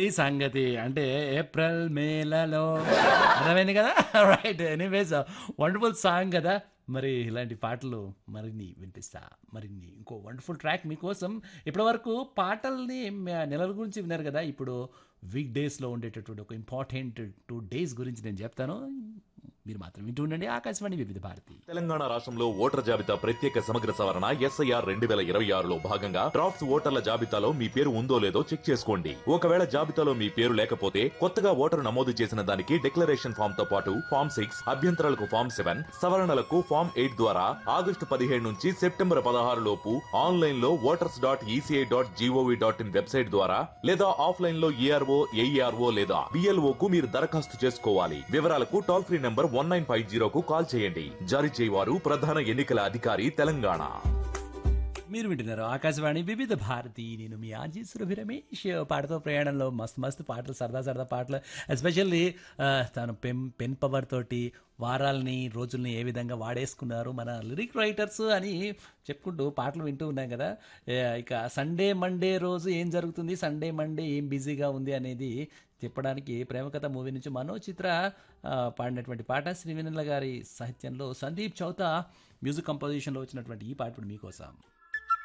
అది సంగతి అంటే ఏప్రిల్ మేలలో అర్థమైంది కదా రైట్ ఎనీవేస్ వండర్ఫుల్ సాంగ్ కదా మరి ఇలాంటి పాటలు మరిన్ని వినిపిస్తా మరిన్ని ఇంకో వండర్ఫుల్ ట్రాక్ మీకోసం ఇప్పటి వరకు పాటల్ని మ- నెలల గురించి విన్నారు కదా ఇప్పుడు వీక్ డేస్లో ఉండేటటువంటి ఒక ఇంపార్టెంట్ టూ డేస్ గురించి నేను చెప్తాను మీరు మాత్రం వింటూ ఉండండి ఆకాశవాణి వివిధ భారతి తెలంగాణ రాష్ట్రంలో ఓటర్ జాబితా ప్రత్యేక సమగ్ర సవరణ ఎస్ఐఆర్ రెండు వేల ఇరవై ఆరులో భాగంగా డ్రాఫ్ట్స్ ఓటర్ల జాబితాలో మీ పేరు ఉందో లేదో చెక్ చేసుకోండి ఒకవేళ జాబితాలో మీ పేరు లేకపోతే కొత్తగా ఓటరు నమోదు చేసిన దానికి డిక్లరేషన్ ఫామ్ తో పాటు ఫామ్ సిక్స్ అభ్యంతరాలకు ఫామ్ సెవెన్ సవరణలకు ఫామ్ ఎయిట్ ద్వారా ఆగస్టు పదిహేడు నుంచి సెప్టెంబర్ పదహారు లోపు ఆన్లైన్ లో voters dot ECI dot GOV dot in website ద్వారా లేదా ఆఫ్లైన్ లో ఈఆర్ఓ ఏఈఆర్ఓ లేదా బిఎల్ఓ కు మీరు దరఖాస్తు చేసుకోవాలి వివరాలకు toll free number one nine five జీరోకు కాల్ చేయండి జారీ చేయవారు ప్రధాన ఎన్నికల అధికారి తెలంగాణ మీరు వింటున్నారు ఆకాశవాణి వివిధ భారతి నేను మీ ఆజీ సురభి రమేష్ పాటతో ప్రయాణంలో మస్తు మస్తు పాటలు సరదా సరదా పాటలు ఎస్పెషల్లీ తను పెన్ పెన్ పవర్ తోటి వారాలని రోజుల్ని ఏ విధంగా వాడేసుకున్నారు మన లిరిక్ రైటర్స్ అని చెప్పుకుంటూ పాటలు వింటూ ఉన్నాం కదా ఏ, ఇక సండే మండే రోజు ఏం జరుగుతుంది సండే మండే ఏం బిజీగా ఉంది అనేది చెప్పడానికి ప్రేమకథ మూవీ నుంచి మనో చిత్ర ఆ, పాడినటువంటి పాట శ్రీవెన్నెల గారి సాహిత్యంలో సందీప్ చౌత మ్యూజిక్ కంపోజిషన్లో వచ్చినటువంటి ఈ పాట ఇప్పుడు మీకోసం